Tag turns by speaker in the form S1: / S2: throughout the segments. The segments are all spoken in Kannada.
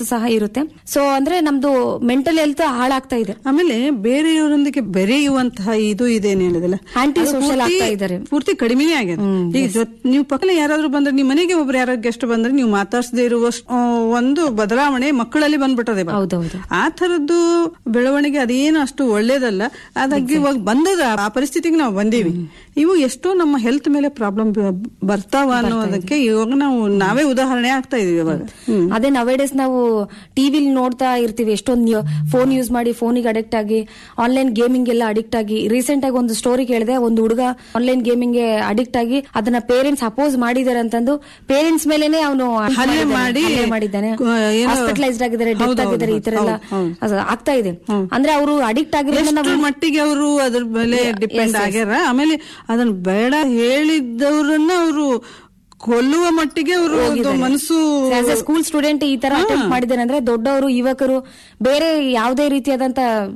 S1: ಸಹ ಇರುತ್ತೆ ಸೊ ಅಂದ್ರೆ ನಮ್ದು ಮೆಂಟಲ್ ಹೆಲ್ತ್ ಹಾಳಾಗ್ತಾ ಇದೆ
S2: ಆಮೇಲೆ ಬೇರೆಯವರೊಂದಿಗೆ ಬೆರೆಯುವಂತಹ ಇದು ಇದೇನು ಹೇಳಿದಲ್ಲ
S1: Anti
S2: ಅದು
S1: social
S2: ಪೂರ್ತಿ-
S1: ಆಗ್ತಾ ಇದ್ದಾರೆ.
S2: ಪೂರ್ತಿ ಕಡಿಮೆನೇ ಆಗಿದೆ ಈಗ ಜೊತ್- ನೀವು ಪಕ್ಕದಲ್ಲಿ ಯಾರಾದ್ರೂ ಬಂದ್ರೆ ನಿಮ್ಮ ಮನೆಗೆ ಒಬ್ರು ಯಾರೋ ಗೆಸ್ಟ್ ಬಂದ್ರೆ ನೀವು ಮಾತಾಡ್ಸದೇ ಇರುವ ಒಂದು ಬದಲಾವಣೆ ಮಕ್ಕಳಲ್ಲಿ ಬಂದ್ಬಿಟ್ಟದೆ ಇವಾಗ.
S1: ಹೌದೌದು
S2: ಆ ತರದ್ದು ಬೆಳವಣಿಗೆ ಅದೇನು ಅಷ್ಟು ಒಳ್ಳೇದಲ್ಲ ಅದಾಗಿ ಇವಾಗ ಬಂದದ ಆ ಪರಿಸ್ಥಿತಿಗೆ ನಾವು ಬಂದೀವಿ ಇವು ಎಷ್ಟೋ ನಮ್ಮ ಹೆಲ್ತ್ ಮೇಲೆ ಪ್ರಾಬ್ಲಮ್ ಬರ್ತಾವ ಅನ್ನೋದಕ್ಕೆ ಇವಾಗ ನಾವು ನಾವೇ ಉದಾಹರಣೆ ಆಗ್ತಾ ಇದೀವಿ ಇವಾಗ ಹ್ಮ್.
S1: ಅದೇ ನವೇಡೇಸ್ ನಾವು ಟಿವಿಲಿ ನೋಡ್ತಾ ಇರ್ತೀವಿ ಎಷ್ಟೊಂದು ಫೋನ್ ಯೂಸ್ ಮಾಡಿ ಫೋನಿಗೆ ಅಡಿಕ್ಟ್ ಆಗಿ ಆನ್ಲೈನ್ ಗೇಮಿಂಗ್ ಎಲ್ಲ ಅಡಿಕ್ಟ್ ಆಗಿ ರೀಸೆಂಟ್ ಆಗಿ ಒಂದು ಸ್ಟೋರಿ ಕೇಳಿದೆ ಒಂದು ಹುಡುಗ ಆನ್ಲೈನ್ ಗೇಮಿಂಗ್ ಗೆ ಅಡಿಕ್ಟ್ ಆಗಿ ಅದನ್ನ ಪೇರೆಂಟ್ಸ್ ಅಪೋಸ್ ಮಾಡಿದ್ದಾರೆ ಅಂತಂದು ಪೇರೆಂಟ್ಸ್ ಮೇಲೇನೆ ಅವನು
S2: ಹಲ್ಲೆ ಮಾಡಿ,
S1: ಮಾಡಿದ್ದಾನೆ
S2: ಆ, ಏನೋ-
S1: ಹಾಸ್ಪಿಟಲೈಸ್ಡ್ ಆಗಿದ್ದಾರೆ ಡೆತ್
S2: ಹೌದು,
S1: ಆಗಿದ್ದಾರೆ ಈ ತರ ಎಲ್ಲ
S2: ಹೌದು, ಹೌದು.
S1: ಅದು ಆಗ್ತಾ ಇದೆ ಅಂದ್ರೆ ಅವರು ಅಡಿಕ್ಟ್ ಆಗಿರೋದ್ರಿಂದ
S2: ಎಷ್ಟು
S1: ನಾವು
S2: ಮಟ್ಟಿಗೆ ಅವರು ಅದ್ರ ಮೇಲೆ ಡಿಪೆಂಡ್
S1: yes, yes.
S2: ಆಗ್ಯಾರ ಆಮೇಲೆ ಅದನ್ನ ಬೇಡ ಹೇಳಿದವ್ರನ್ನ ಅವರು ಕೊಲ್ಲುವ ಮಟ್ಟಿಗೆ ಅವರು ಮನಸ್ಸು
S1: ಸ್ಕೂಲ್ ಸ್ಟೂಡೆಂಟ್ ಈ ತರ ಅಟೆಂಪ್ಟ್ ಮಾಡಿದ್ದಾರೆ ಅಂದ್ರೆ ದೊಡ್ಡವರು ಯುವಕರು ಬೇರೆ ಯಾವುದೇ ರೀತಿಯಾದಂತ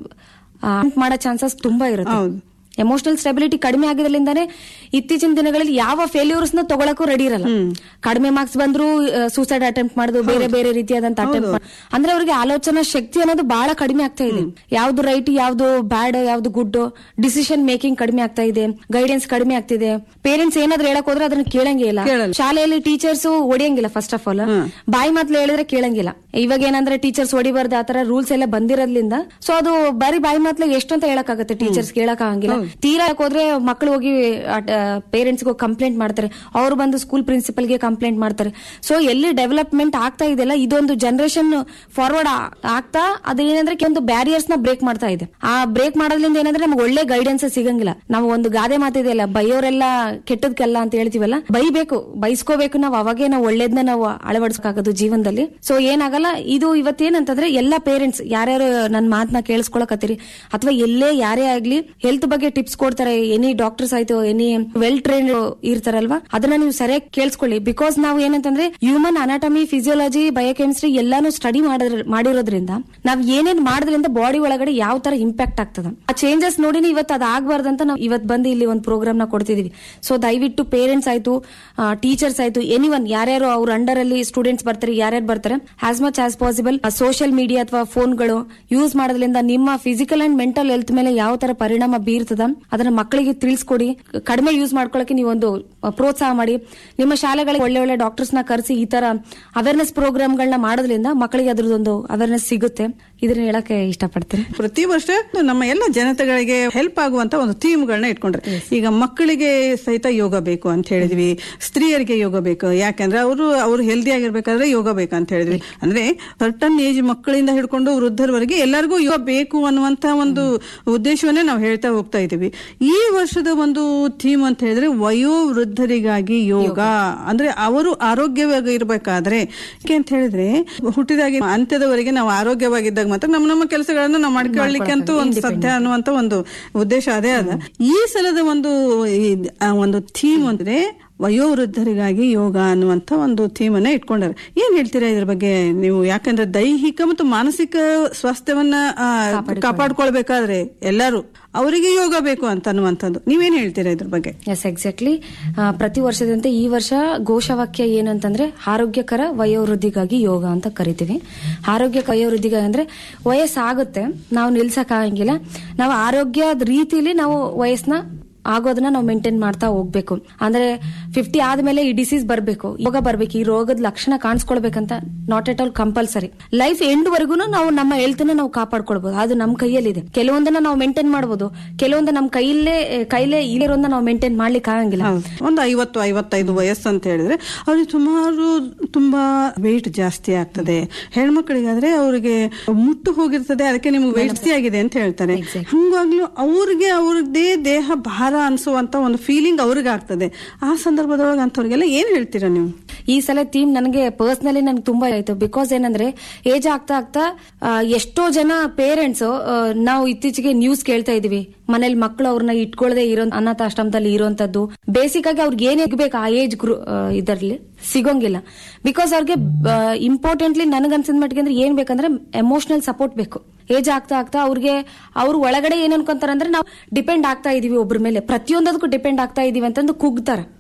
S1: attempt ಮಾಡೋ ಚಾನ್ಸಸ್ ತುಂಬಾ ಇರುತ್ತೆ
S2: ಹೌದು.
S1: ಎಮೋಷನಲ್ ಸ್ಟೆಬಿಲಿಟಿ ಕಡಿಮೆ ಆಗಿದ್ರಿಂದ ಇತ್ತೀಚಿನ ದಿನಗಳಲ್ಲಿ ಯಾವ ಫೇಲ್ಯೂರ್ಸ್ ನ ತಗೊಳಕ್ಕೂ ರೆಡಿ ಇರಲ್ಲ ಕಡಿಮೆ ಮಾರ್ಕ್ಸ್ ಬಂದ್ರು ಸೂಸೈಡ್ ಅಟೆಂಪ್ಟ್ ಮಾಡುದು ಬೇರೆ ಬೇರೆ ರೀತಿಯಾದಂತ ಅಟೆಂಪ್ಟ್ ಅಂದ್ರೆ ಅವ್ರಿಗೆ ಆಲೋಚನಾ ಶಕ್ತಿ ಅನ್ನೋದು ಬಹಳ ಕಡಿಮೆ ಆಗ್ತಾ ಇದೆ ಯಾವ್ದು ರೈಟ್ ಯಾವ್ದು ಬ್ಯಾಡ್ ಯಾವ್ದು ಗುಡ್ ಡಿಸಿಷನ್ ಮೇಕಿಂಗ್ ಕಡಿಮೆ ಆಗ್ತಾ ಇದೆ ಗೈಡೆನ್ಸ್ ಕಡಿಮೆ ಆಗ್ತಿದೆ ಪೇರೆಂಟ್ಸ್ ಏನಾದ್ರು ಹೇಳಕ್ ಹೋದ್ರೆ ಅದನ್ನ ಕೇಳಂಗೇ ಇಲ್ಲ
S2: ಕೇಳಲ್ಲ.
S1: ಶಾಲೆಯಲ್ಲಿ ಟೀಚರ್ಸ್ ಹೊಡಿಯಂಗಿಲ್ಲ ಫಸ್ಟ್ ಆಫ್ ಆಲ್ ಬಾಯಿ ಮಾತ್ಲು ಹೇಳಿದ್ರೆ ಕೇಳಂಗಿಲ್ಲ ಇವಾಗ ಏನಂದ್ರೆ ಟೀಚರ್ಸ್ ಹೊಡಿಬಾರ್ದು ಆತರ ರೂಲ್ಸ್ ಎಲ್ಲ ಬಂದಿರೋದ್ರಿಂದ ಸೊ ಅದು ಬರೀ ಬಾಯಿ ಮಾತ್ಲು ಎಷ್ಟು ಅಂತ ಹೇಳಕ್ಕಾಗತ್ತೆ ಟೀಚರ್ಸ್ ಕೇಳಕ್ ಆಗಂಗಿಲ್ಲ ತೀರಾ ಹೇಳಕ್ ಹೋದ್ರೆ ಮಕ್ಕಳು ಹೋಗಿ ಪೇರೆಂಟ್ಸ್ ಕಂಪ್ಲೇಂಟ್ ಮಾಡ್ತಾರೆ ಅವ್ರು ಬಂದು ಸ್ಕೂಲ್ ಪ್ರಿನ್ಸಿಪಲ್ ಗೆ ಕಂಪ್ಲೇಂಟ್ ಮಾಡ್ತಾರೆ ಸೊ ಎಲ್ಲಿ ಡೆವಲಪ್ಮೆಂಟ್ ಆಗ್ತಾ ಇದೆಯಲ್ಲ ಇದೊಂದು ಜನರೇಷನ್ ಫಾರ್ವರ್ಡ್ ಆಗ್ತಾ ಅದೇನಂದ್ರೆ ಕೆಲವೊಂದು ಬ್ಯಾರಿಯರ್ಸ್ ನ ಬ್ರೇಕ್ ಮಾಡ್ತಾ ಇದೆ ಆ ಬ್ರೇಕ್ ಮಾಡೋದ್ರಿಂದ ಏನಂದ್ರೆ ನಮ್ಗೆ ಒಳ್ಳೆ ಗೈಡೆನ್ಸ್ ಸಿಗಂಗಿಲ್ಲ ನಾವು ಒಂದು ಗಾದೆ ಮಾತಿದೆಯಲ್ಲ ಬೈಯೋರೆಲ್ಲ ಕೆಟ್ಟದ್ಕೆಲ್ಲ ಅಂತ ಹೇಳ್ತೀವಲ್ಲ ಬೈಬೇಕು ಬೈಸ್ಕೋಬೇಕು ನಾವು ಅವಾಗೇ ನಾವು ಒಳ್ಳೇದ್ನ ನಾವು ಅಳವಡಿಸಕ್ಕಾಗೋದು ಜೀವನದಲ್ಲಿ ಸೊ ಏನಾಗಲ್ಲ ಇದು ಇವತ್ತೇನಂತಂದ್ರೆ ಎಲ್ಲಾ ಪೇರೆಂಟ್ಸ್ ಯಾರ್ಯಾರು ನನ್ನ ಮಾತನ್ನ ಕೇಳಿಸ್ಕೊಳಕತ್ತೀರಿ ಅಥವಾ ಎಲ್ಲೇ ಯಾರೇ ಆಗ್ಲಿ ಹೆಲ್ತ್ ಬಗ್ಗೆ ಟಿಪ್ಸ್ ಕೊಡ್ತಾರೆ ಎನಿ ಡಾಕ್ಟರ್ಸ್ ಆಯ್ತು ಎನಿ ವೆಲ್ ಟ್ರೈನ್ ಇರ್ತಾರಲ್ವಾ ಅದನ್ನ ನೀವು ಸರಿಯಾಗಿ ಕೇಳಿಸ್ಕೊಳ್ಳಿ ಬಿಕಾಸ್ ನಾವು ಏನಂತಂದ್ರೆ ಹ್ಯೂಮನ್ ಅನಾಟಮಿ ಫಿಸಿಯೋಲಜಿ ಬಯೋಕೆಮಿಸ್ಟ್ರಿ ಎಲ್ಲಾನು ಸ್ಟಡಿ ಮಾಡಿರೋದ್ರಿಂದ ನಾವ್ ಏನೇನ್ ಮಾಡೋದ್ರಿಂದ ಬಾಡಿ ಒಳಗಡೆ ಯಾವ ತರ ಇಂಪ್ಯಾಕ್ಟ್ ಆಗ್ತದ ಆ ಚೇಂಜಸ್ ನೋಡಿನಿ ಇವತ್ತು ಅದ್ ಆಗ್ಬಾರ್ದಂತ ನಾವು ಇವತ್ತು ಬಂದು ಇಲ್ಲಿ ಒಂದು ಪ್ರೋಗ್ರಾಮ್ ನ ಕೊಡ್ತಿದೀವಿ ಸೊ ದಯವಿಟ್ಟು ಪೇರೆಂಟ್ಸ್ ಆಯ್ತು ಟೀಚರ್ಸ್ ಆಯ್ತು ಎನಿ ಒನ್ ಯಾರ್ಯಾರು ಅವ್ರ ಅಂಡರ್ ಅಲ್ಲಿ ಸ್ಟೂಡೆಂಟ್ಸ್ ಬರ್ತಾರೆ ಯಾರ್ಯಾರು ಬರ್ತಾರೆ as much as possible social media ಅಥವಾ ಫೋನ್ಗಳು ಯೂಸ್ ಮಾಡೋದ್ರಿಂದ ನಿಮ್ಮ ಫಿಸಿಕಲ್ ಅಂಡ್ ಮೆಂಟಲ್ ಹೆಲ್ತ್ ಮೇಲೆ ಯಾವ ತರ ಪರಿಣಾಮ ಬೀರ್ತದ ಅದನ್ನ ಮಕ್ಕಳಿಗೆ ತಿಳಿಸ್ಕೊಡಿ ಕಡಿಮೆ ಯೂಸ್ ಮಾಡ್ಕೊಳಕ್ಕೆ ನೀವೊಂದು ಅಹ್, ಪ್ರೋತ್ಸಾಹ ಮಾಡಿ ನಿಮ್ಮ ಶಾಲೆಗಳಿಗೆ ಒಳ್ಳೆ ಒಳ್ಳೆ ಡಾಕ್ಟರ್ಸ್ ನ ಕರೆಸಿ ಈ ತರ ಅವೇರ್ನೆಸ್ ಪ್ರೋಗ್ರಾಮ್ಗಳನ್ನ ಮಾಡೋದ್ರಿಂದ ಮಕ್ಕಳಿಗೆ ಅದ್ರದ್ದೊಂದು ಅವೇರ್ನೆಸ್ ಸಿಗುತ್ತೆ ಇದನ್ನ ಹೇಳಕ್ಕೆ ಇಷ್ಟಪಡ್ತೀನಿ
S2: ಪ್ರತಿ ವರ್ಷ ನಮ್ಮ ಎಲ್ಲ ಜನತೆಗಳಿಗೆ ಹೆಲ್ಪ್ ಆಗುವಂತ ಒಂದು ಥೀಮ್ಗಳನ್ನ ಇಟ್ಕೊಂಡ್ರೆ ಈಗ ಮಕ್ಕಳಿಗೆ ಸಹಿತ ಯೋಗ ಬೇಕು ಅಂತ ಹೇಳಿದ್ವಿ ಸ್ತ್ರೀಯರಿಗೆ ಯೋಗ ಬೇಕು ಯಾಕಂದ್ರೆ ಅವರು ಅವ್ರು ಹೆಲ್ದಿ ಆಗಿರ್ಬೇಕಾದ್ರೆ ಯೋಗ ಬೇಕು ಅಂತ ಹೇಳಿದ್ವಿ ಅಂದ್ರೆ ಸರ್ಟನ್ ಏಜ್ ಮಕ್ಕಳಿಂದ ಹಿಡ್ಕೊಂಡು ವೃದ್ಧರವರೆಗೆ ಎಲ್ಲರಿಗೂ ಯೋಗ ಬೇಕು ಅನ್ನುವಂತ ಒಂದು ಉದ್ದೇಶವನ್ನೇ ನಾವು ಹೇಳ್ತಾ ಹೋಗ್ತಾ ಇದೀವಿ ಈ ವರ್ಷದ ಒಂದು ಥೀಮ್ ಅಂತ ಹೇಳಿದ್ರೆ ವಯೋವೃದ್ಧರಿಗಾಗಿ ಯೋಗ ಅಂದ್ರೆ ಅವರು ಆರೋಗ್ಯವಾಗಿ ಇರಬೇಕಾದ್ರೆ ಯಾಕೆ ಅಂತ ಹೇಳಿದ್ರೆ ಹುಟ್ಟಿದಾಗಿ ಅಂತ್ಯದವರೆಗೆ ನಾವು ಆರೋಗ್ಯವಾಗಿದ್ದಾಗ ಮಾತ್ರ ನಮ್ಮ ನಮ್ಮ ಕೆಲಸಗಳನ್ನ ನಾವು ಮಾಡ್ಕೊಳ್ಳಿಕ್ಕೆ ಅಂತೂ ಒಂದು ಸಾಧ್ಯ ಅನ್ನುವಂತ ಒಂದು ಉದ್ದೇಶ ಅದೇ ಅದ ಈ ಸಲದ ಒಂದು ಈ- ಆ ಒಂದು ಥೀಮ್ ಅಂದ್ರೆ ವಯೋವೃದ್ಧರಿಗಾಗಿ ಯೋಗ ಅನ್ನುವಂತ ಒಂದು ಥೀಮ್ ಅನ್ನ ಇಟ್ಕೊಂಡಾರೆ ಏನ್ ಹೇಳ್ತೀರಾ ಇದ್ರ ಬಗ್ಗೆ ನೀವು ಯಾಕಂದ್ರೆ ದೈಹಿಕ ಮತ್ತು ಮಾನಸಿಕ ಸ್ವಾಸ್ಥ್ಯವನ್ನ ಆ, ಕಾಪಾಡ್ಕೊಳ್ಬೇಕಾದ್ರೆ ಎಲ್ಲರೂ ಅವರಿಗೆ ಯೋಗ ಬೇಕು ಅಂತ ಅನ್ನುವಂಥದ್ದು ನೀವೇನ್ ಹೇಳ್ತೀರಾ ಇದ್ರ ಬಗ್ಗೆ
S1: ಎಸ್ ಎಕ್ಸಾಕ್ಟ್ಲಿ ಪ್ರತಿ ವರ್ಷದಂತೆ ಈ ವರ್ಷ ಘೋಷವಾಕ್ಯ ಏನಂತಂದ್ರೆ ಆರೋಗ್ಯಕರ ವಯೋವೃದ್ಧಿಗಾಗಿ ಯೋಗ ಅಂತ ಕರಿತೀವಿ ಆರೋಗ್ಯ ವಯೋವೃದ್ಧಿಗಾಗಿ ಅಂದ್ರೆ ವಯಸ್ಸಾಗುತ್ತೆ ನಾವು ನಿಲ್ಸಕ್ ಆಗಂಗಿಲ್ಲ ನಾವು ಆರೋಗ್ಯದ ರೀತಿಲಿ ನಾವು ವಯಸ್ಸನ್ನ ಆಗೋದನ್ನ ನಾವು ಮೇಂಟೈನ್ ಮಾಡ್ತಾ ಹೋಗ್ಬೇಕು ಅಂದ್ರೆ ಫಿಫ್ಟಿ ಆದ್ಮೇಲೆ ಈ ಡಿಸೀಸ್ ಬರ್ಬೇಕು ಯೋಗ ಬರ್ಬೇಕು ಈ ರೋಗದ ಲಕ್ಷಣ ಕಾಣಿಸ್ಕೊಳ್ಬೇಕಂತ not at all compulsory life end ವರೆಗೂ ನಾವು ನಮ್ಮ ಹೆಲ್ತ್ ನಾವು ಕಾಪಾಡ್ಕೊಳ್ಬಹುದು ಅದು ನಮ್ಮ ಕೈಯಲ್ಲಿದೆ ಕೆಲವೊಂದನ್ನ ನಾವು ಮೇಂಟೈನ್ ಮಾಡಬಹುದು ಕೆಲವೊಂದು ನಮ್ಮ ಕೈಯಲ್ಲೇ ಕೈಲೇ ಇಲ್ಲಿರೋದನ್ನ ನಾವು ಮೇಂಟೈನ್ ಮಾಡ್ಲಿಕ್ಕೆ ಆಗಂಗಿಲ್ಲ
S2: ಹೌದು. ಒಂದು ಐವತ್ತು ಐವತ್ತೈದು ವಯಸ್ಸು ಅಂತ ಹೇಳಿದ್ರೆ ಅವ್ರಿಗೆ ಸುಮಾರು ತುಂಬಾ ವೆಯ್ಟ್ ಜಾಸ್ತಿ ಆಗ್ತದೆ ಹೆಣ್ಮಕ್ಳಿಗಾದ್ರೆ ಅವ್ರಿಗೆ ಮುಟ್ಟು ಹೋಗಿರ್ತದೆ ಅದಕ್ಕೆ ನಿಮ್ಗೆ ವೆಯ್ಟ್ ಜಾಸ್ತಿ ಆಗಿದೆ ಅಂತ ಹೇಳ್ತಾರೆ ಹಂಗಾಗ್ಲೂ ಅವ್ರಿಗೆ ಅವ್ರದ್ದೇ ದೇಹ ಭಾರ ಅನ್ಸುವಂತ ಒಂದು ಫೀಲಿಂಗ್ ಅವ್ರಿಗೆ ಆಗ್ತದೆ ಆ ಸಂದರ್ಭದೊಳಗೆ ಅಂತವ್ರಿಗೆಲ್ಲ ಏನ್ ಹೇಳ್ತೀರಾ ನೀವು
S1: ಈ ಸಲ ಥೀಮ್ ನನಗೆ ಪರ್ಸನಲಿ ನನಗೆ ತುಂಬಾ ಆಯ್ತು ಬಿಕಾಸ್ ಏನಂದ್ರೆ ಏಜ್ ಆಗ್ತಾ ಆಗ್ತಾ ಆ, ಎಷ್ಟೋ ಜನ ಪೇರೆಂಟ್ಸ್ ನಾವು ಇತ್ತೀಚೆಗೆ ನ್ಯೂಸ್ ಕೇಳ್ತಾ ಇದೀವಿ ಮನೇಲಿ ಮಕ್ಕಳು ಅವ್ರನ್ನ ಇಟ್ಕೊಳ್ಳದೆ ಇರೋ ಅನಾಥಾಶ್ರಮದಲ್ಲಿ ಇರೋಂಥದ್ದು ಬೇಸಿಕ್ ಆಗಿ ಅವ್ರಿಗೆ ಏನ್ ಬೇಕು ಆ ಏಜ್ ಗ್ರೂ ಇದರಲ್ಲಿ ಸಿಗೋಂಗಿಲ್ಲ ಬಿಕಾಸ್ ಅವ್ರಿಗೆ ಇಂಪಾರ್ಟೆಂಟ್ಲಿ ನನಗನ್ಸಿದ ಮಟ್ಟಿಗೆ ಅಂದ್ರೆ ಏನ್ ಬೇಕಂದ್ರೆ ಎಮೋಷನಲ್ ಸಪೋರ್ಟ್ ಬೇಕು ಏಜ್ ಆಗ್ತಾ ಆಗ್ತಾ ಅವ್ರಿಗೆ ಅವ್ರು ಒಳಗಡೆ ಏನ್ ಅನ್ಕೊಂತಾರ ಅಂದ್ರೆ ನಾವು ಡಿಪೆಂಡ್ ಆಗ್ತಾ ಇದೀವಿ ಒಬ್ರ ಮೇಲೆ ಪ್ರತಿಯೊಂದಕ್ಕೂ ಡಿಪೆಂಡ್ ಆಗ್ತಾ ಇದೀವಿ ಅಂತಂದು ಕುಗ್ತಾರ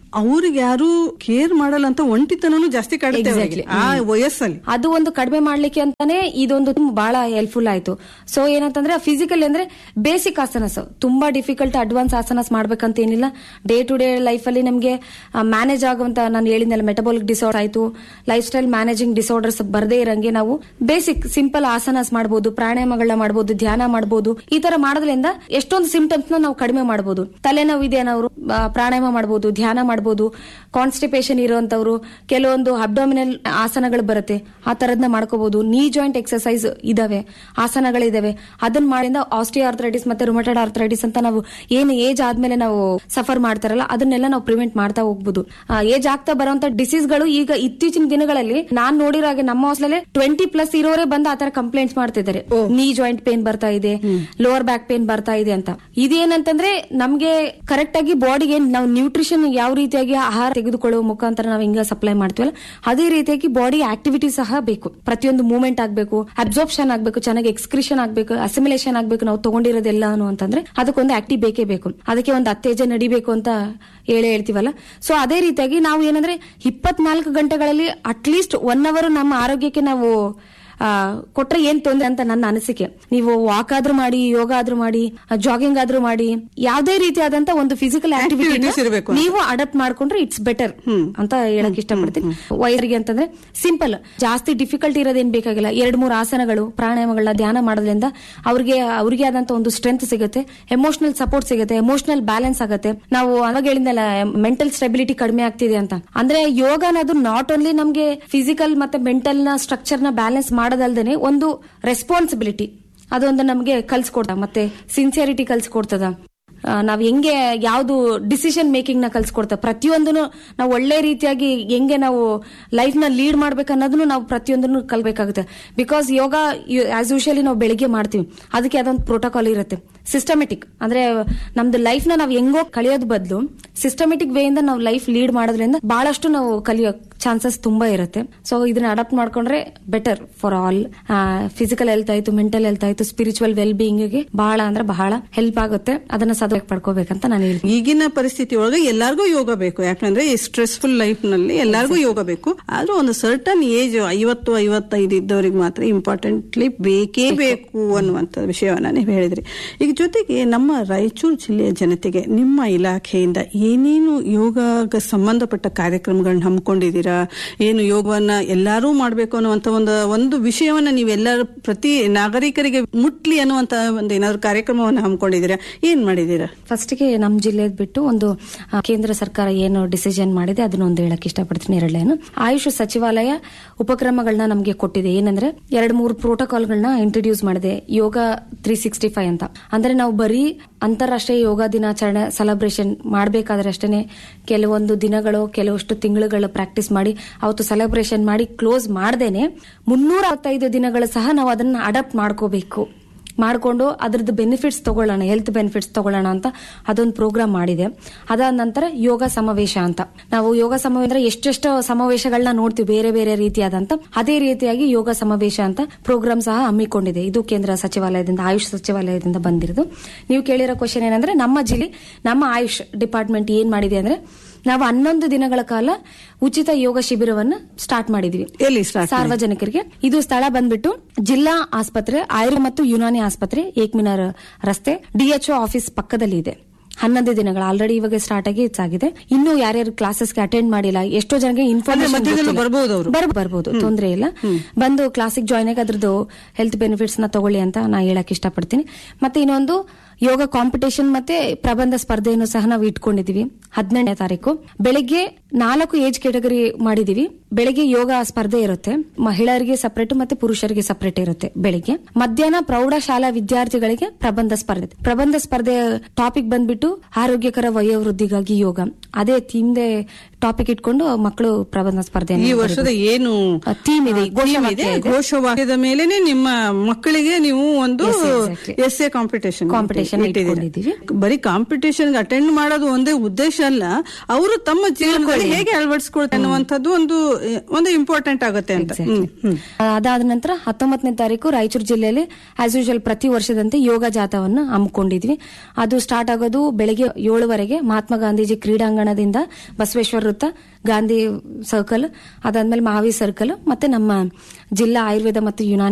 S2: ಅವ್ರಿಗೆ ಯಾರು ಕೇರ್ ಮಾಡಲ್ಲ ಅಂತ ಒಂಟಿತನೂ ಜಾಸ್ತಿ ಕಾಡುತ್ತೆ ಅವ್ರಿಗೆ. ಆ ವಯಸ್ಸಲ್ಲಿ
S1: ಅದು ಒಂದು ಕಡಿಮೆ ಮಾಡ್ಲಿಕ್ಕೆ ಅಂತಾನೆ ಇದೊಂದು ಬಹಳ ಹೆಲ್ಪ್ಫುಲ್ ಆಯ್ತು ಸೊ ಏನಂತಂದ್ರೆ ಫಿಸಿಕಲ್ ಅಂದ್ರೆ ಬೇಸಿಕ್ ಆಸನಸ್ ತುಂಬಾ ಡಿಫಿಕಲ್ಟ್ ಅಡ್ವಾನ್ಸ್ ಆಸನಸ್ ಮಾಡ್ಬೇಕಂತ ಏನಿಲ್ಲ ಡೇ ಟು ಡೇ ಲೈಫ್ ಅಲ್ಲಿ ನಮಗೆ ಮ್ಯಾನೇಜ್ ಆಗುವಂತ ನಾನು ಹೇಳಿದ್ನಲ್ಲ ಮೆಟಬಾಲಿಕ್ ಡಿಸಾರ್ಡರ್ ಆಯ್ತು ಲೈಫ್ ಸ್ಟೈಲ್ ಮ್ಯಾನೇಜಿಂಗ್ ಡಿಸಾರ್ಡರ್ಸ್ ಬರದೇ ಇರಂಗೆ ನಾವು ಬೇಸಿಕ್ ಸಿಂಪಲ್ ಆಸನಸ್ ಮಾಡಬಹುದು ಪ್ರಾಣಾಯಾಮಗಳನ್ನ ಮಾಡಬಹುದು ಧ್ಯಾನ ಮಾಡಬಹುದು ಈ ತರ ಮಾಡೋದ್ರಿಂದ ಎಷ್ಟೊಂದು ಸಿಂಟಮ್ಸ್ ನ ನಾವು ಕಡಿಮೆ ಮಾಡಬಹುದು ತಲೆನೋವು ಇದೆ ಅನ್ನೋರು ಆ, ಪ್ರಾಣಾಯಾಮ ಮಾಡಬಹುದು ಧ್ಯಾನ ಮಾಡಬಹುದು ಕಾನ್ಸ್ಟಿಪೇಷನ್ ಇರುವಂತವ್ರು ಕೆಲವೊಂದು ಅಬ್ಡೋಮಿನಲ್ ಆಸನಗಳು ಬರುತ್ತೆ ಆ ತರದ್ನ ಮಾಡ್ಕೋಬಹುದು ನೀ ಜಾಯಿಂಟ್ ಎಕ್ಸರ್ಸೈಸ್ ಇದಾವೆ ಆಸನಗಳಿದಾವೆ ಅದನ್ನ ಮಾಡಿಂದ ಆಸ್ಟಿಯಾರ್ಥ್ರೈಟಿಸ್ ಮತ್ತೆ ರುಮಟೆಡ್ ಆರ್ಥ್ರೈಟಿಸ್ ಅಂತ ನಾವು ಏನು ಏಜ್ ಆದ್ಮೇಲೆ ನಾವು ಸಫರ್ ಮಾಡ್ತಾರಲ್ಲ ಅದನ್ನೆಲ್ಲ ನಾವು ಪ್ರಿವೆಂಟ್ ಮಾಡ್ತಾ ಹೋಗ್ಬೋದು ಏಜ್ ಆಗ್ತಾ ಬರುವಂತ ಡಿಸೀಸ್ಗಳು ಈಗ ಇತ್ತೀಚಿನ ದಿನಗಳಲ್ಲಿ ನಾನ್ ನೋಡಿರೋ ಹಾಗೆ ನಮ್ಮ ಹಾಸ್ಟೆಲ್ ಟ್ವೆಂಟಿ ಪ್ಲಸ್ ಇರೋರೇ ಬಂದು ಆತರ ಕಂಪ್ಲೇಂಟ್ಸ್ ಮಾಡ್ತಿದ್ದಾರೆ ನೀ ಜಾಯಿಂಟ್ ಪೇನ್ ಬರ್ತಾ ಇದೆ ಲೋವರ್ ಬ್ಯಾಕ್ ಪೇನ್ ಬರ್ತಾ ಇದೆ ಅಂತ ಇದೇನಂತಂದ್ರೆ ನಮ್ಗೆ ಕರೆಕ್ಟ್ ಆಗಿ ಬಾಡಿಗೆ ನಾವು ನ್ಯೂಟ್ರಿಷನ್ ಯಾವ ರೀತಿಯಾಗಿ ಆಹಾರ ತೆಗೆದುಕೊಳ್ಳುವ ಮುಖಾಂತರ ನಾವು ಹಿಂಗ ಸಪ್ಲೈ ಮಾಡ್ತೀವಲ್ಲ ಅದೇ ರೀತಿಯಾಗಿ ಬಾಡಿ ಆಕ್ಟಿವಿಟಿ ಸಹ ಬೇಕು ಪ್ರತಿಯೊಂದು ಮೂವ್ಮೆಂಟ್ ಆಗ್ಬೇಕು ಅಬ್ಸಾರ್ಪ್ಷನ್ ಆಗ್ಬೇಕು ಚೆನ್ನಾಗಿ ಎಕ್ಸ್ಕ್ರಿಷನ್ ಆಗ್ಬೇಕು ಅಸಿಮಿಲೇಷನ್ ಆಗ್ಬೇಕು ನಾವು ತಗೊಂಡಿರೋದೆಲ್ಲಾನು ಅಂತಂದ್ರೆ ಅದಕ್ಕೊಂದು ಆಕ್ಟಿವ್ ಬೇಕೇ ಬೇಕು ಅದಕ್ಕೆ ಒಂದು ಅತ್ತೇಜ ನಡಿಬೇಕು ಅಂತ ಹೇಳೇ ಹೇಳ್ತೀವಲ್ಲ ಸೊ ಅದೇ ರೀತಿಯಾಗಿ ನಾವು ಏನಂದ್ರೆ ಇಪ್ಪತ್ನಾಲ್ಕು ಗಂಟೆಗಳಲ್ಲಿ ಅಟ್ಲೀಸ್ಟ್ ಒನ್ ಅವರ್ ನಮ್ಮ ಆರೋಗ್ಯಕ್ಕೆ ನಾವು ಆ, ಕೊಟ್ರೆ ಏನ್ ತೊಂದ್ರೆ ಅಂತ ನನ್ನ ಅನಿಸಿಕೆ ನೀವು ವಾಕ್ ಆದ್ರೂ ಮಾಡಿ ಯೋಗ ಆದ್ರೂ ಮಾಡಿ ಜಾಗಿಂಗ್ ಆದ್ರೂ ಮಾಡಿ ಯಾವ್ದೇ ರೀತಿಯಾದಂತ ಒಂದು ಫಿಸಿಕಲ್
S2: Activities
S1: ಆಕ್ಟಿವಿಟಿ
S2: ಇರ್ಬೇಕು ಅಂತ.
S1: ನೀವು ಅಡಾಪ್ಟ್ ಮಾಡ್ಕೊಂಡ್ರೆ ಇಟ್ಸ್ ಬೆಟರ್ ಅಂತ ಹೇಳಕ್ ಇಷ್ಟಪಡ್ತೀನಿ ವಯಸ್ಸಿಗೆ ಅಂತಂದ್ರೆ ಸಿಂಪಲ್ ಜಾಸ್ತಿ ಡಿಫಿಕಲ್ಟ್ ಇರೋದೇನ್ ಬೇಕಾಗಿಲ್ಲ ಎರಡ್ ಮೂರು ಆಸನಗಳು ಪ್ರಾಣಾಯಾಮಗಳನ್ನ ಧ್ಯಾನ ಮಾಡೋದ್ರಿಂದ ಅವ್ರಿಗೆ ಅವ್ರಿಗೆ ಆದಂತ ಒಂದು ಸ್ಟ್ರೆಂತ್ ಸಿಗುತ್ತೆ ಎಮೋಷನಲ್ ಸಪೋರ್ಟ್ ಸಿಗುತ್ತೆ ಎಮೋಷನಲ್ ಬ್ಯಾಲೆನ್ಸ್ ಆಗುತ್ತೆ ನಾವು ಅವಾಗ ಹೇಳಿದ್ನಲ್ಲ ಮೆಂಟಲ್ ಸ್ಟೆಬಿಲಿಟಿ ಕಡಿಮೆ ಆಗ್ತಿದೆ ಅಂತ ಅಂದ್ರೆ ಯೋಗ ಅನ್ನೋದು ನಾಟ್ ಓನ್ಲಿ ನಮ್ಗೆ ಫಿಸಿಕಲ್ ಮತ್ತೆ ಮೆಂಟಲ್ ನ ಸ್ಟ್ರಕ್ಚರ್ ನ ಬ್ಯಾಲೆನ್ಸ್ ಮಾಡೋದಲ್ದೇನೆ ಒಂದು ರೆಸ್ಪಾನ್ಸಿಬಿಲಿಟಿ ಅದೊಂದು ನಮ್ಗೆ ಕಲ್ಸ್ಕೊಡ್ತ ಮತ್ತೆ ಸಿನ್ಸಿಯರಿಟಿ ಕಲ್ಸ್ಕೊಡ್ತದ ಆ, ನಾವ್ ಹೆಂಗೆ ಯಾವ್ದು ಡಿಸಿಷನ್ ಮೇಕಿಂಗ್ ನ ಕಲ್ಸ್ಕೊಡ್ತಾ ಪ್ರತಿಯೊಂದನ್ನು ನಾವು ಒಳ್ಳೆ ರೀತಿಯಾಗಿ ಹೆಂಗೆ ನಾವು ಲೈಫ್ ನ ಲೀಡ್ ಮಾಡ್ಬೇಕು ಅನ್ನೋದನ್ನು ನಾವು ಪ್ರತಿಯೊಂದನ್ನು ಕಲ್ಬೇಕಾಗುತ್ತೆ ಬಿಕಾಸ್ ಯೋಗ ಆಸ್ ಯೂಶಲಿ ನಾವು ಬೆಳಿಗ್ಗೆ ಮಾಡ್ತೀವಿ ಅದಕ್ಕೆ ಅದೊಂದು ಪ್ರೋಟೋಕಾಲ್ ಇರುತ್ತೆ ಸಿಸ್ಟಮೆಟಿಕ್ ಅಂದ್ರೆ ನಮ್ದು ಲೈಫ್ ನ ನಾವು ಹೆಂಗೋ ಕಳಿಯೋದ್ ಬದಲು ಸಿಸ್ಟಮೆಟಿಕ್ ವೇ ಇಂದ ನಾವು ಲೈಫ್ ಲೀಡ್ ಮಾಡೋದ್ರಿಂದ ಬಹಳಷ್ಟು ನಾವು ಕಲಿಯೋ ಚಾನ್ಸಸ್ ತುಂಬಾ ಇರುತ್ತೆ ಸೊ ಇದನ್ನ ಅಡಾಪ್ಟ್ ಮಾಡ್ಕೊಂಡ್ರೆ better for all physical health ಆಯ್ತು ಮೆಂಟಲ್ ಹೆಲ್ತ್ ಆಯ್ತು ಸ್ಪಿರಿಚುವಲ್ ವೆಲ್ ಬೀಯಿಂಗ್ ಗೆ ಬಹಳ ಅಂದ್ರೆ ಬಹಳ ಹೆಲ್ಪ್ ಆಗುತ್ತೆ ಅದನ್ನ ಸದುಪಯೋಗ ಪಡ್ಕೋಬೇಕಂತ ನಾನು ಹೇಳ್ತೀನಿ
S2: ಈಗಿನ ಪರಿಸ್ಥಿತಿ ಒಳಗೆ ಎಲ್ಲಾರ್ಗೂ ಯೋಗ ಬೇಕು ಯಾಕಂದ್ರೆ ಈ ಸ್ಟ್ರೆಸ್ಫುಲ್ ಲೈಫ್ ನಲ್ಲಿ ಎಲ್ಲಾರ್ಗೂ ಯೋಗ ಬೇಕು ಆದ್ರೂ ಒಂದು ಸರ್ಟನ್ ಏಜ್ ಐವತ್ತು ಐವತ್ತೈದು ಇದ್ದವರಿಗೆ ಮಾತ್ರ ಇಂಪಾರ್ಟೆಂಟ್ಲಿ ಬೇಕೇ ಬೇಕು ಅನ್ನುವಂತ ವಿಷಯವನ್ನ ನೀವು ಹೇಳಿದ್ರಿ ಈಗ ಜೊತೆಗೆ ನಮ್ಮ ರಾಯಚೂರು ಜಿಲ್ಲೆಯ ಜನತೆಗೆ ನಿಮ್ಮ ಇಲಾಖೆಯಿಂದ ಏನೇನು ಯೋಗಕ್ಕೆ ಸಂಬಂಧಪಟ್ಟ ಕಾರ್ಯಕ್ರಮಗಳನ್ನ ಹಮ್ಮಿಕೊಂಡಿದ್ದೀರಾ ಏನು ಯೋಗವನ್ನ ಎಲ್ಲರೂ ಮಾಡಬೇಕು ಅನ್ನುವಂತ ಒಂದು ಒಂದು ವಿಷಯವನ್ನ ನೀವೆಲ್ಲರೂ ಪ್ರತಿ ನಾಗರಿಕರಿಗೆ ಮುಟ್ಲಿ ಅನ್ನುವಂತ ಒಂದು ಏನಾದ್ರು ಕಾರ್ಯಕ್ರಮವನ್ನು ಹಮ್ಮಿಕೊಂಡಿದ್ದೀರಾ ಏನ್ ಮಾಡಿದ್ದೀರಾ
S1: ಫಸ್ಟ್ಗೆ ನಮ್ಮ ಜಿಲ್ಲೆದ್ ಬಿಟ್ಟು ಒಂದು ಆ, ಕೇಂದ್ರ ಸರ್ಕಾರ ಏನು ಡಿಸಿಷನ್ ಮಾಡಿದೆ ಅದನ್ನ ಒಂದು ಹೇಳಕ್ ಇಷ್ಟಪಡ್ತೀನಿ ಎರಡನೇನು ಆಯುಷ್ ಸಚಿವಾಲಯ ಉಪಕ್ರಮಗಳನ್ನ ನಮಗೆ ಕೊಟ್ಟಿದೆ ಏನಂದ್ರೆ ಎರಡ್ ಮೂರು ಪ್ರೋಟೋಕಾಲ್ಗಳನ್ನ ಇಂಟ್ರೊಡ್ಯೂಸ್ ಮಾಡಿದೆ ಯೋಗ ತ್ರೀ ಸಿಕ್ಸ್ಟಿ ಫೈವ್ ಅಂತ ಅಂದ್ರೆ ನಾವು ಬರೀ ಅಂತಾರಾಷ್ಟ್ರೀಯ ಯೋಗ ದಿನಾಚರಣೆ ಸೆಲೆಬ್ರೇಷನ್ ಮಾಡಬೇಕಾದ್ರೆ ಅಷ್ಟೇನೆ ಕೆಲವೊಂದು ದಿನಗಳು ಕೆಲವಷ್ಟು ತಿಂಗಳುಗಳು ಪ್ರಾಕ್ಟೀಸ್ ಮಾಡಿ ಅವತ್ತು ಸೆಲೆಬ್ರೇಷನ್ ಮಾಡಿ ಕ್ಲೋಸ್ ಮಾಡ್ದೇನೆ ಮುನ್ನೂರ ಅರವತ್ತೈದು ದಿನಗಳು ಸಹ ನಾವು ಅದನ್ನ ಅಡಾಪ್ಟ್ ಮಾಡ್ಕೋಬೇಕು ಮಾಡಿಕೊಂಡು ಅದ್ರದ್ದು ಬೆನಿಫಿಟ್ಸ್ ತಗೊಳ್ಳೋಣ ಹೆಲ್ತ್ ಬೆನಿಫಿಟ್ಸ್ ತಗೊಳ್ಳೋಣ ಅಂತ ಅದೊಂದು ಪ್ರೋಗ್ರಾಮ್ ಮಾಡಿದೆ ಅದಾದ ನಂತರ ಯೋಗ ಸಮಾವೇಶ ಅಂತ ನಾವು ಯೋಗ ಸಮಾವೇಶ ಅಂದ್ರೆ ಎಷ್ಟೆಷ್ಟು ಸಮಾವೇಶಗಳನ್ನ ನೋಡ್ತೀವಿ ಬೇರೆ ಬೇರೆ ರೀತಿಯಾದಂತ ಅದೇ ರೀತಿಯಾಗಿ ಯೋಗ ಸಮಾವೇಶ ಅಂತ ಪ್ರೋಗ್ರಾಮ್ ಸಹ ಹಮ್ಮಿಕೊಂಡಿದೆ ಇದು ಕೇಂದ್ರ ಸಚಿವಾಲಯದಿಂದ ಆಯುಷ್ ಸಚಿವಾಲಯದಿಂದ ಬಂದಿರೋದು ನೀವು ಕೇಳಿರೋ ಕ್ವಶನ್ ಏನಂದ್ರೆ ನಮ್ಮ ಜಿಲ್ಲೆ ನಮ್ಮ ಆಯುಷ್ ಡಿಪಾರ್ಟ್ಮೆಂಟ್ ಏನ್ ಮಾಡಿದೆ ಅಂದ್ರೆ ನಾವು ಹನ್ನೊಂದು ದಿನಗಳ ಕಾಲ ಉಚಿತ ಯೋಗ ಶಿಬಿರವನ್ನ ಸ್ಟಾರ್ಟ್ ಮಾಡಿದ್ವಿ
S2: ಎಲ್ಲಿ ಸ್ಟಾರ್ಟ್
S1: ಸಾರ್ವಜನಿಕರಿಗೆ ಇದು ಸ್ಥಳ ಬಂದ್ಬಿಟ್ಟು ಜಿಲ್ಲಾ ಆಸ್ಪತ್ರೆ ಆಯುರ್ವೇದ ಮತ್ತು ಯುನಾನಿ ಆಸ್ಪತ್ರೆ ಏಕ್ಮಿನಾರ್ ರಸ್ತೆ ಡಿಎಚ್ಒ ಆಫೀಸ್ ಪಕ್ಕದಲ್ಲಿ ಇದೆ ಹನ್ನೊಂದು ದಿನಗಳು ಆಲ್ರೆಡಿ ಇವಾಗ ಸ್ಟಾರ್ಟ್ ಆಗಿ ಆಗಿದೆ ಇನ್ನು ಯಾರ್ಯಾರು ಕ್ಲಾಸಸ್ಗೆ ಅಟೆಂಡ್ ಮಾಡಿಲ್ಲ ಎಷ್ಟೋ ಜನಕ್ಕೆ
S2: ಅಂದ್ರೆ ಮಧ್ಯದಲ್ಲಿ ಬರ್ಬೋದು ಅವ್ರು?
S1: ಬರ್ ಬರ್ಬೋದು ತೊಂದರೆ ಇಲ್ಲ ಬಂದು ಕ್ಲಾಸಿಗೆ ಜಾಯ್ನ್ ಆಗಿ ಅದ್ರದ್ದು ಹೆಲ್ತ್ ಬೆನಿಫಿಟ್ಸ್ ನ ತಗೊಳ್ಳಿ ಅಂತ ನಾ ಹೇಳಕ್ ಇಷ್ಟಪಡ್ತೀನಿ ಮತ್ತೆ ಇನ್ನೊಂದು ಯೋಗ ಕಾಂಪಿಟೇಷನ್ ಮತ್ತೆ ಪ್ರಬಂಧ ಸ್ಪರ್ಧೆಯನ್ನು ಸಹ ನಾವು ಇಟ್ಕೊಂಡಿದೀವಿ ಹದಿನೆಂಟನೇ ತಾರೀಕು ಬೆಳಿಗ್ಗೆ ನಾಲ್ಕು ಏಜ್ ಕೆಟಗರಿ ಮಾಡಿದೀವಿ ಬೆಳಿಗ್ಗೆ ಯೋಗ ಸ್ಪರ್ಧೆ ಇರುತ್ತೆ ಮಹಿಳೆಯರಿಗೆ ಸಪರೇಟ್ ಮತ್ತೆ ಪುರುಷರಿಗೆ ಸಪರೇಟ್ ಇರುತ್ತೆ ಬೆಳಿಗ್ಗೆ ಮಧ್ಯಾಹ್ನ ಪ್ರೌಢಶಾಲಾ ವಿದ್ಯಾರ್ಥಿಗಳಿಗೆ ಪ್ರಬಂಧ ಸ್ಪರ್ಧೆ ಪ್ರಬಂಧ ಸ್ಪರ್ಧೆ ಟಾಪಿಕ್ ಬಂದ್ಬಿಟ್ಟು ಆರೋಗ್ಯಕರ ವಯೋವೃದ್ಧಿಗಾಗಿ ಯೋಗ ಅದೇ ಥೀಮ್ದೆ ಟಾಪಿಕ್ ಇಟ್ಕೊಂಡು ಮಕ್ಕಳು ಪ್ರಬಂಧ ಸ್ಪರ್ಧೆ
S2: ಈ ವರ್ಷದ ಏನು
S1: ಥೀಮ್ ಇದೆ
S2: theme ಇದೆ
S1: ಘೋಷವಾಕ್ಯ ಇದೆ.
S2: ಘೋಷವಾಕ್ಯದ ಮೇಲೆನೆ ನಿಮ್ಮ ಮಕ್ಕಳಿಗೆ ನೀವು ಒಂದು
S1: Yes, exactly.
S2: Yes a competition
S1: Competition ಇಟ್ಕೊಂಡಿದ್ದೀವಿ.
S2: ಬರೀ ಕಾಂಪಿಟೇಷನ್ ಅಟೆಂಡ್ ಮಾಡೋದು ಒಂದೇ ಉದ್ದೇಶ ಅಲ್ಲ ಅವರು ತಮ್ಮ ಜೀವನದಲ್ಲಿ ಹೇಗೆ ಅಳವಡಿಸ್ಕೊಳ್ತಾರೆ ಅನ್ನುವಂಥದ್ದು ಒಂದು ಒಂದು ಇಂಪಾರ್ಟೆಂಟ್ ಆಗುತ್ತೆ ಅಂತ ಹ್ಮ್, ಹ್ಮ್.
S1: ಅದಾದ ನಂತರ ಹತ್ತೊಂಬತ್ತನೇ ತಾರೀಕು ರಾಯಚೂರು ಜಿಲ್ಲೆಯಲ್ಲಿ ಆಸ್ ಯೂಶುವಲ್ ಪ್ರತಿ ವರ್ಷದಂತೆ ಯೋಗ ಜಾಥವನ್ನು ಹಮ್ಮಿಕೊಂಡಿದ್ವಿ ಅದು ಸ್ಟಾರ್ಟ್ ಆಗೋದು ಬೆಳಗ್ಗೆ ಏಳುವರೆಗೆ ಮಹಾತ್ಮ ಗಾಂಧೀಜಿ ಕ್ರೀಡಾಂಗಣ ನಿಲ್ದಾಣದಿಂದ ಬಸವೇಶ್ವರ ವೃತ್ತ ಗಾಂಧಿ ಸರ್ಕಲ್ ಅದಾದ್ಮೇಲೆ ಮಹಾವೀರ್ ಸರ್ಕಲ್ ಮತ್ತೆ ನಮ್ಮ ಜಿಲ್ಲಾ ಆಯುರ್ವೇದ ಮತ್ತು ಯುನಾನಿ